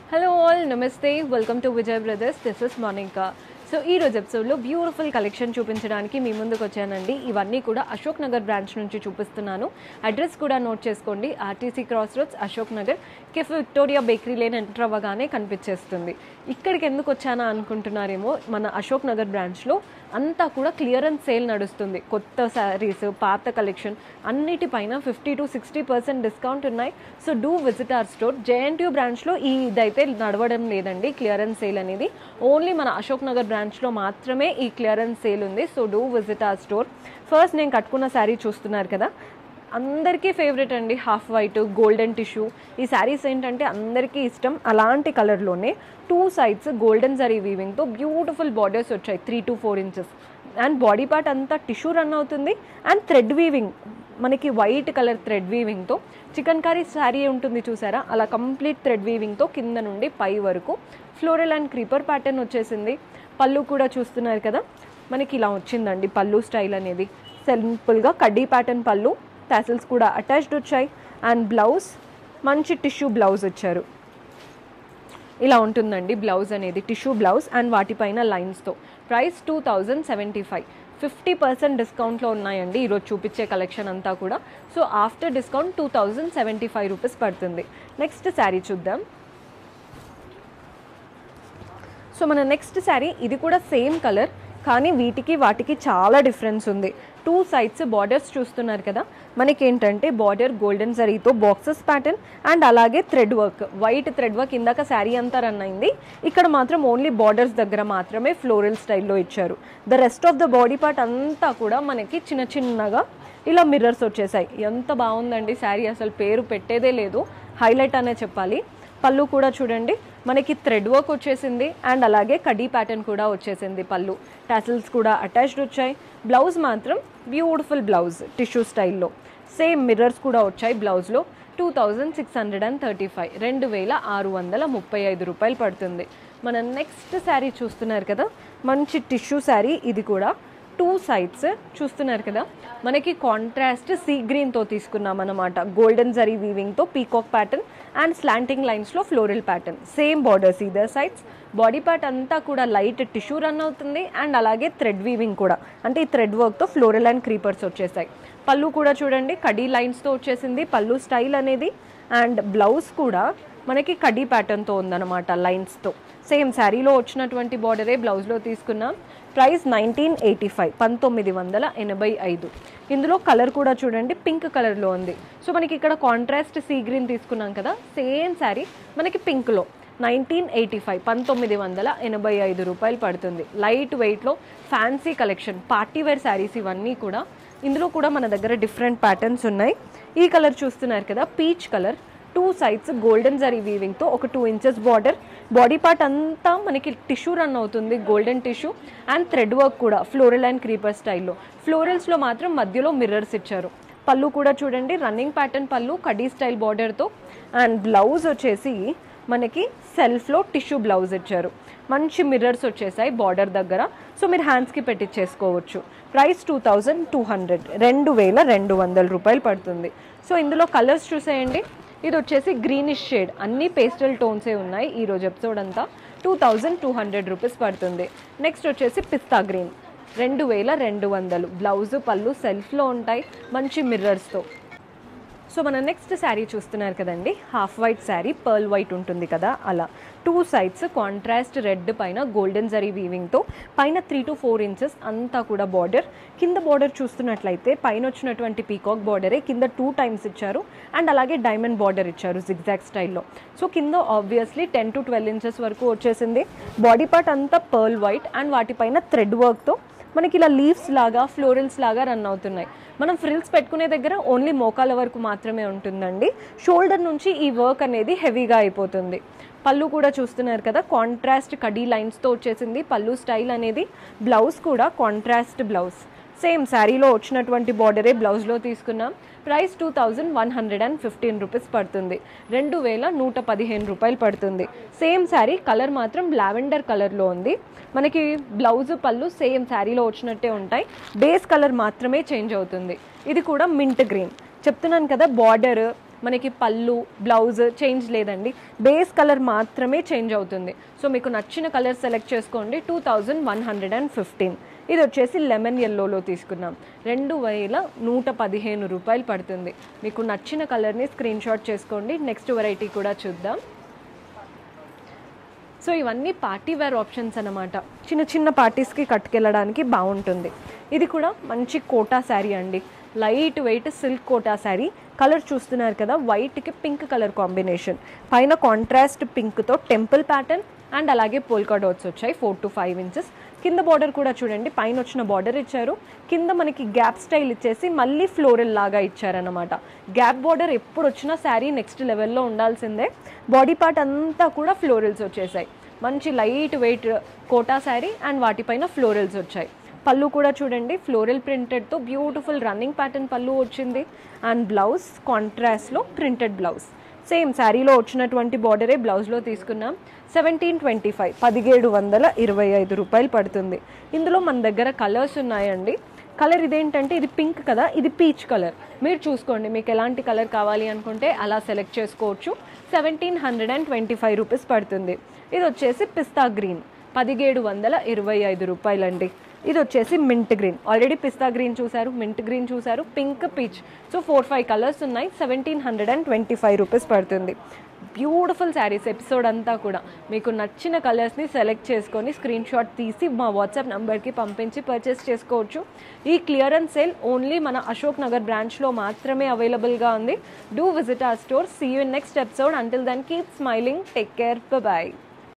hello all నమస్తే welcome to Vijay brothers this is Monica so ఈ రోజు ఎపిసోడ్లో బ్యూటిఫుల్ కలెక్షన్ చూపించడానికి మీ ముందుకు వచ్చానండి ఇవన్నీ కూడా అశోక్ నగర్ బ్రాంచ్ నుంచి చూపిస్తున్నాను అడ్రస్ కూడా నోట్ చేసుకోండి RTC cross roads Ashok Nagar cafe Victoria bakery lane enter అవ్వగానే కనిపించేస్తుంది ఇక్కడికి ఎందుకు వచ్చానా అనుకుంటున్నారేమో మన అశోక్ నగర్ బ్రాంచ్లో అంతా కూడా క్లియరెన్స్ సేల్ నడుస్తుంది కొత్త శారీస్ పాత కలెక్షన్ అన్నిటిపైన fifty to sixty percent discount ఉన్నాయి so do visit our store JNTU బ్రాంచ్లో ఈ ఇదైతే నడవడం లేదండి క్లియరెన్స్ సేల్ అనేది ఓన్లీ మన అశోక్ నగర్ బ్రాంచ్లో మాత్రమే ఈ క్లియరెన్స్ సేల్ ఉంది so do visit our store first నేను కట్టుకున్న శారీ చూస్తున్నారు కదా అందరికీ ఫేవరెట్ అండి హాఫ్ వైట్ గోల్డెన్ టిష్యూ ఈ శారీస్ ఏంటంటే అందరికీ ఇష్టం అలాంటి కలర్లోనే టూ సైడ్స్ గోల్డెన్ జరీ వీవింగ్తో బ్యూటిఫుల్ బార్డర్స్ వచ్చాయి three to four inches and body part అంతా టిష్యూ రన్ అవుతుంది అండ్ థ్రెడ్ వీవింగ్ మనకి వైట్ కలర్ థ్రెడ్ వీవింగ్తో చికెన్ కర్రీ శారీ ఉంటుంది చూసారా అలా కంప్లీట్ థ్రెడ్ వీవింగ్తో కింద నుండి పై వరకు ఫ్లోరల్ అండ్ క్రీపర్ ప్యాటర్న్ వచ్చేసింది పళ్ళు కూడా చూస్తున్నారు కదా మనకి ఇలా వచ్చిందండి పళ్ళు స్టైల్ అనేది సింపుల్గా కడ్డీ ప్యాటర్న్ పళ్ళు టాసిల్స్ కూడా అటాచ్డ్ వచ్చాయి అండ్ బ్లౌజ్ మంచి టిష్యూ బ్లౌజ్ వచ్చారు ఇలా ఉంటుందండి బ్లౌజ్ అనేది టిష్యూ బ్లౌజ్ అండ్ వాటిపైన లైన్స్తో price two thousand seventy five fifty percent డిస్కౌంట్లో ఉన్నాయండి ఈరోజు చూపించే కలెక్షన్ అంతా కూడా so after discount two thousand seventy five rupees పడుతుంది నెక్స్ట్ శారీ చూద్దాం సో మన నెక్స్ట్ శారీ ఇది కూడా సేమ్ కలర్ కానీ వీటికి వాటికి చాలా డిఫరెన్స్ ఉంది టూ సైడ్స్ బార్డర్స్ చూస్తున్నారు కదా మనకి ఏంటంటే బార్డర్ గోల్డెన్ జరీతో బాక్సెస్ ప్యాటర్న్ అండ్ అలాగే thread work white thread work ఇందాక శారీ అంతా రన్ అయింది ఇక్కడ మాత్రం ఓన్లీ బార్డర్స్ దగ్గర మాత్రమే ఫ్లోరల్ స్టైల్లో ఇచ్చారు the rest of the body part అంతా కూడా మనకి చిన్న చిన్నగా ఇలా మిర్రర్స్ వచ్చేసాయి ఎంత బాగుందండి శారీ అసలు పేరు పెట్టేదే లేదు హైలైట్ అనే చెప్పాలి పళ్ళు కూడా చూడండి మనకి థ్రెడ్ వర్క్ వచ్చేసింది అండ్ అలాగే కడీ ప్యాటర్న్ కూడా వచ్చేసింది పళ్ళు టాసిల్స్ కూడా అటాచ్డ్ వచ్చాయి బ్లౌజ్ మాత్రం బ్యూటిఫుల్ బ్లౌజ్ టిష్యూ స్టైల్లో సేమ్ మిర్రర్స్ కూడా వచ్చాయి బ్లౌజ్లో two thousand six hundred and thirty five రెండు వేల ఆరు వందల ముప్పై ఐదు రూపాయలు పడుతుంది మన నెక్స్ట్ శారీ చూస్తున్నారు కదా మంచి టిష్యూ శారీ ఇది కూడా టూ సైడ్స్ చూస్తున్నారు కదా మనకి కాంట్రాస్ట్ సీ గ్రీన్తో తీసుకున్నాం అనమాట గోల్డెన్ జరీ వీవింగ్తో పీకాక్ ప్యాటర్న్ అండ్ స్లాంటింగ్ లైన్స్లో ఫ్లోరల్ ప్యాటర్న్ సేమ్ బార్డర్స్ ఇదర్ సైడ్స్ బాడీ పార్ట్ అంతా కూడా లైట్ టిష్యూ రన్ అవుతుంది అండ్ అలాగే థ్రెడ్ వీవింగ్ కూడా అంటే ఈ థ్రెడ్ వర్క్తో ఫ్లోరల్ అండ్ క్రీపర్స్ వచ్చేసాయి పళ్ళు కూడా చూడండి కడీ లైన్స్తో వచ్చేసింది పళ్ళు స్టైల్ అనేది అండ్ బ్లౌజ్ కూడా మనకి కడీ ప్యాటర్న్తో ఉందన్నమాట లైన్స్తో సేమ్ శారీలో వచ్చినటువంటి బార్డరే బ్లౌజ్లో తీసుకున్నాం ప్రైస్ నైన్టీన్ ఎయిటీ ఫైవ్ పంతొమ్మిది వందల ఎనభై ఐదు ఇందులో కలర్ కూడా చూడండి పింక్ కలర్లో ఉంది సో మనకి ఇక్కడ కాంట్రాస్ట్ సీ గ్రీన్ తీసుకున్నాం కదా సేమ్ శారీ మనకి పింక్లో నైన్టీన్ ఎయిటీ ఫైవ్ పంతొమ్మిది వందల ఎనభై ఐదు రూపాయలు పడుతుంది లైట్ వెయిట్లో fancy collection party wear saris ఇవన్నీ కూడా ఇందులో కూడా మన దగ్గర డిఫరెంట్ ప్యాటర్న్స్ ఉన్నాయి ఈ కలర్ చూస్తున్నారు కదా peach colour two sides golden zari వీవింగ్తో ఒక two inches border body part అంతా మనకి టిష్యూ రన్ అవుతుంది golden tissue and thread work కూడా ఫ్లోరల్ అండ్ క్రీపర్ స్టైల్లో ఫ్లోరల్స్లో మాత్రం మధ్యలో మిర్రర్స్ ఇచ్చారు పళ్ళు కూడా చూడండి రన్నింగ్ ప్యాటర్న్ పళ్ళు కడీ స్టైల్ బార్డర్తో అండ్ బ్లౌజ్ వచ్చేసి మనకి సెల్ఫ్లో టిష్యూ బ్లౌజ్ ఇచ్చారు మంచి మిర్రర్స్ వచ్చేసాయి బార్డర్ దగ్గర సో మీరు హ్యాండ్స్కి పెట్టించేసుకోవచ్చు price two thousand two hundred రెండు వేల రెండు వందల రూపాయలు పడుతుంది సో ఇందులో కలర్స్ చూసేయండి ఇది వచ్చేసి గ్రీనిష్ షేడ్ అన్ని పేస్టల్ టోన్సే ఉన్నాయి ఈ రోజు ఎపిసోడ్ అంతా two thousand two hundred rupees పడుతుంది నెక్స్ట్ వచ్చేసి పిస్తా గ్రీన్ రెండు వేల రెండు వందలు బ్లౌజ్ పళ్ళు సెల్ఫ్లో ఉంటాయి మంచి మిర్రర్స్తో సో మన నెక్స్ట్ శారీ చూస్తున్నారు కదండి half white sari pearl white ఉంటుంది కదా అలా టూ సైడ్స్ కాంట్రాస్ట్ రెడ్ పైన గోల్డెన్ జరీ వీవింగ్తో పైన త్రీ టు ఫోర్ ఇంచెస్ అంతా కూడా బార్డర్ కింద బార్డర్ చూస్తున్నట్లయితే పైన వచ్చినటువంటి పీకాక్ బార్డరే కింద టూ టైమ్స్ ఇచ్చారు అండ్ అలాగే డైమండ్ బార్డర్ ఇచ్చారు జిగ్జాగ్ స్టైల్లో సో కింద obviously ten to twelve inches వరకు వచ్చేసింది బాడీ పార్ట్ అంతా పర్ల్ వైట్ అండ్ వాటిపైన థ్రెడ్ వర్క్తో మనకి ఇలా లీవ్స్ లాగా ఫ్లోరల్స్ లాగా రన్ అవుతున్నాయి మనం ఫ్రిల్స్ పెట్టుకునే దగ్గర ఓన్లీ మోకాల వరకు మాత్రమే ఉంటుందండి షోల్డర్ నుంచి ఈ వర్క్ అనేది హెవీగా అయిపోతుంది పళ్ళు కూడా చూస్తున్నారు కదా కాంట్రాస్ట్ కడీ లైన్స్తో వచ్చేసింది పళ్ళు స్టైల్ అనేది బ్లౌజ్ కూడా కాంట్రాస్ట్ బ్లౌజ్ సేమ్ శారీలో వచ్చినటువంటి బార్డరే బ్లౌజ్లో తీసుకున్నాం price two thousand one hundred and fifteen rupees పడుతుంది రెండు వేల నూట పదిహేను రూపాయలు పడుతుంది సేమ్ శారీ కలర్ మాత్రం లావెండర్ కలర్లో ఉంది మనకి బ్లౌజ్ పళ్ళు సేమ్ శారీలో వచ్చినట్టే ఉంటాయి బేస్ కలర్ మాత్రమే చేంజ్ అవుతుంది ఇది కూడా మింట్ గ్రీన్ చెప్తున్నాను కదా బార్డర్ మనకి పళ్ళు బ్లౌజ్ చేంజ్ లేదండి బేస్ కలర్ మాత్రమే చేంజ్ అవుతుంది సో మీకు నచ్చిన కలర్ సెలెక్ట్ చేసుకోండి two thousand one hundred and fifteen ఇది వచ్చేసి లెమన్ ఎల్లోలో తీసుకున్నాం రెండు వేల నూట పదిహేను రూపాయలు పడుతుంది మీకు నచ్చిన కలర్ని స్క్రీన్ షాట్ చేసుకోండి నెక్స్ట్ వెరైటీ కూడా చూద్దాం సో ఇవన్నీ పార్టీ వేర్ ఆప్షన్స్ అనమాట చిన్న చిన్న పార్టీస్కి కట్టుకెళ్ళడానికి బాగుంటుంది ఇది కూడా మంచి కోటా శారీ అండి light weight silk Kota sari colour చూస్తున్నారు కదా వైట్కి పింక్ కలర్ కాంబినేషన్ పైన కాంట్రాస్ట్ పింక్తో టెంపుల్ ప్యాటర్న్ అండ్ అలాగే పోల్కా డాట్స్ వచ్చాయి ఫోర్ టు ఫైవ్ ఇంచెస్ కింద బార్డర్ కూడా చూడండి పైన వచ్చిన బార్డర్ ఇచ్చారు కింద మనకి గ్యాప్ స్టైల్ ఇచ్చేసి మళ్ళీ ఫ్లోరల్ లాగా ఇచ్చారనమాట గ్యాప్ బార్డర్ ఎప్పుడు వచ్చినా శారీ నెక్స్ట్ లెవెల్లో ఉండాల్సిందే బాడీ పార్ట్ అంతా కూడా ఫ్లోరల్స్ వచ్చేసాయి మంచి light weight Kota sari and వాటిపైన ఫ్లోరల్స్ వచ్చాయి పళ్ళు కూడా చూడండి ఫ్లోరల్ ప్రింటెడ్తో బ్యూటిఫుల్ రన్నింగ్ ప్యాటర్న్ పళ్ళు వచ్చింది అండ్ బ్లౌజ్ కాంట్రాస్ట్లో ప్రింటెడ్ బ్లౌజ్ సేమ్ శారీలో వచ్చినటువంటి బార్డరే బ్లౌజ్లో తీసుకున్నాం సెవెంటీన్ ట్వంటీ ఫైవ్ పదిహేడు వందల ఇరవై ఐదు రూపాయలు పడుతుంది ఇందులో మన దగ్గర కలర్స్ ఉన్నాయండి కలర్ ఇదేంటంటే ఇది పింక్ కదా ఇది పీచ్ కలర్ మీరు చూసుకోండి మీకు ఎలాంటి కలర్ కావాలి అనుకుంటే అలా సెలెక్ట్ చేసుకోవచ్చు seventeen hundred and twenty five rupees పడుతుంది ఇది వచ్చేసి పిస్తా గ్రీన్ పదిహేడు వందల ఇరవై ఐదు రూపాయలండి ఇది వచ్చేసి mint green already pista green చూసారు మింట్ గ్రీన్ చూసారు pink peach so four five colours ఉన్నాయి seventeen hundred and twenty five rupees పడుతుంది బ్యూటిఫుల్ శారీస్ ఎపిసోడ్ అంతా కూడా మీకు నచ్చిన కలర్స్ని సెలెక్ట్ చేసుకొని స్క్రీన్ షాట్ తీసి మా వాట్సాప్ నెంబర్కి పంపించి పర్చేస్ చేసుకోవచ్చు ఈ క్లియరెన్స్ సేల్ ఓన్లీ మన అశోక్ నగర్ బ్రాంచ్లో మాత్రమే అవైలబుల్గా ఉంది డూ విజిట్ ఆ store see you next episode until then keep smiling take care bye